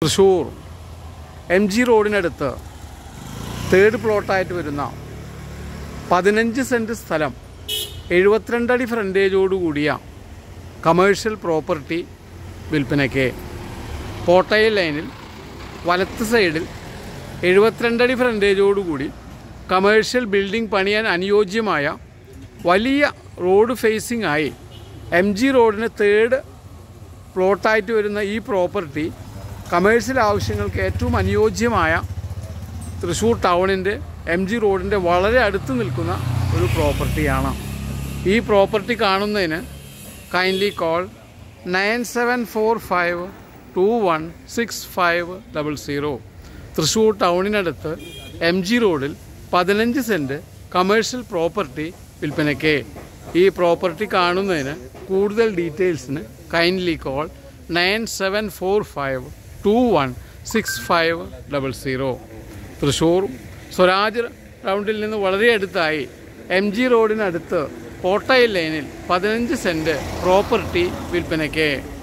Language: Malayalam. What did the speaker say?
തൃശ്ശൂർ എം ജി റോഡിനടുത്ത് തേർഡ് പ്ലോട്ടായിട്ട് വരുന്ന പതിനഞ്ച് സെൻറ്റ് സ്ഥലം എഴുപത്തിരണ്ടടി ഫ്രണ്ടേജോട് കൂടിയ കമേഴ്ഷ്യൽ പ്രോപ്പർട്ടി വിൽപ്പനയ്ക്ക് കോട്ടയം ലൈനിൽ വലത്ത് സൈഡിൽ എഴുപത്തിരണ്ടടി ഫ്രണ്ടേജോടുകൂടി കമേഴ്ഷ്യൽ ബിൽഡിംഗ് പണിയാൻ അനുയോജ്യമായ വലിയ റോഡ് ഫേസിംഗ് ആയി എം ജി റോഡിന് തേർഡ് പ്ലോട്ടായിട്ട് വരുന്ന ഈ പ്രോപ്പർട്ടി കമേഴ്ഷ്യൽ ആവശ്യങ്ങൾക്ക് ഏറ്റവും അനുയോജ്യമായ തൃശ്ശൂർ ടൗണിൻ്റെ എം ജി റോഡിൻ്റെ വളരെ അടുത്ത് നിൽക്കുന്ന ഒരു പ്രോപ്പർട്ടിയാണ് ഈ പ്രോപ്പർട്ടി കാണുന്നതിന് kindly call nine seven four five two one six five double zero Thrissur ടൗണിനടുത്ത് എം ജി റോഡിൽ പതിനഞ്ച് സെൻറ്റ് കമേഴ്ഷ്യൽ പ്രോപ്പർട്ടി വിൽപ്പനയ്ക്ക് ഈ പ്രോപ്പർട്ടി കാണുന്നതിന് കൂടുതൽ ഡീറ്റെയിൽസിന് kindly call nine seven four five two one six five double zero Thrissur Swaraj റൗണ്ടിൽ നിന്ന് വളരെ അടുത്തായി എം ജി റോഡിനടുത്ത് കോട്ടയം ലൈനിൽ പതിനഞ്ച് സെൻറ്റ് പ്രോപ്പർട്ടി വിൽപ്പനയ്ക്ക്